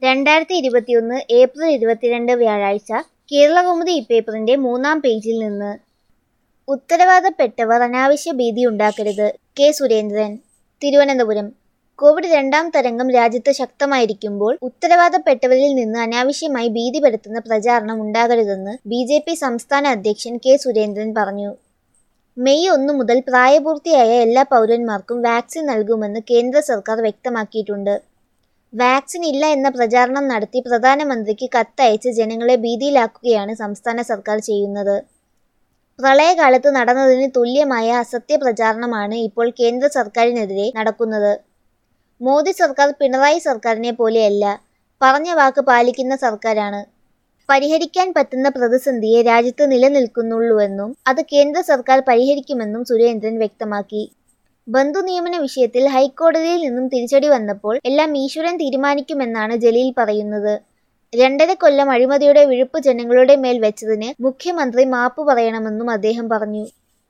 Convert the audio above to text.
രണ്ടായിരത്തി ഇരുപത്തിയൊന്ന് ഏപ്രിൽ ഇരുപത്തിരണ്ട് വ്യാഴാഴ്ച കേരളകൗമുദി ഇപ്പേപ്പറിന്റെ മൂന്നാം പേജിൽ നിന്ന് ഉത്തരവാദപ്പെട്ടവർ അനാവശ്യ ഭീതി ഉണ്ടാക്കരുത് കെ സുരേന്ദ്രൻ തിരുവനന്തപുരം കോവിഡ് രണ്ടാം തരംഗം രാജ്യത്ത് ശക്തമായിരിക്കുമ്പോൾ ഉത്തരവാദപ്പെട്ടവരിൽ നിന്ന് അനാവശ്യമായി ഭീതി പരത്തുന്ന പ്രചാരണം ഉണ്ടാകരുതെന്ന് ബി ജെ പി സംസ്ഥാന അധ്യക്ഷൻ കെ സുരേന്ദ്രൻ പറഞ്ഞു മെയ് ഒന്ന് മുതൽ പ്രായപൂർത്തിയായ എല്ലാ പൗരന്മാർക്കും വാക്സിൻ നൽകുമെന്ന് കേന്ദ്ര സർക്കാർ വ്യക്തമാക്കിയിട്ടുണ്ട് വാക്സിൻ ഇല്ല എന്ന പ്രചാരണം നടത്തി പ്രധാനമന്ത്രിക്ക് കത്തയച്ച് ജനങ്ങളെ ഭീതിയിലാക്കുകയാണ് സംസ്ഥാന സർക്കാർ ചെയ്യുന്നത് പ്രളയകാലത്ത് നടന്നതിന് തുല്യമായ അസത്യ പ്രചാരണമാണ് ഇപ്പോൾ കേന്ദ്ര സർക്കാരിനെതിരെ നടക്കുന്നത് മോദി സർക്കാർ പിണറായി സർക്കാരിനെ പോലെയല്ല പറഞ്ഞ വാക്ക് പാലിക്കുന്ന സർക്കാരാണ് പരിഹരിക്കാൻ പറ്റുന്ന പ്രതിസന്ധിയെ രാജ്യത്ത് നിലനിൽക്കുന്നുള്ളൂവെന്നും അത് കേന്ദ്ര സർക്കാർ പരിഹരിക്കുമെന്നും സുരേന്ദ്രൻ വ്യക്തമാക്കി ബന്ധുനിയമന വിഷയത്തിൽ ഹൈക്കോടതിയിൽ നിന്നും തിരിച്ചടി വന്നപ്പോൾ എല്ലാം ഈശ്വരൻ തീരുമാനിക്കുമെന്നാണ് ജലീൽ പറയുന്നത് രണ്ടര കൊല്ലം അഴിമതിയുടെ വിഴുപ്പ് ജനങ്ങളുടെ മേൽ വെച്ചതിന് മുഖ്യമന്ത്രി മാപ്പ് പറയണമെന്നും അദ്ദേഹം പറഞ്ഞു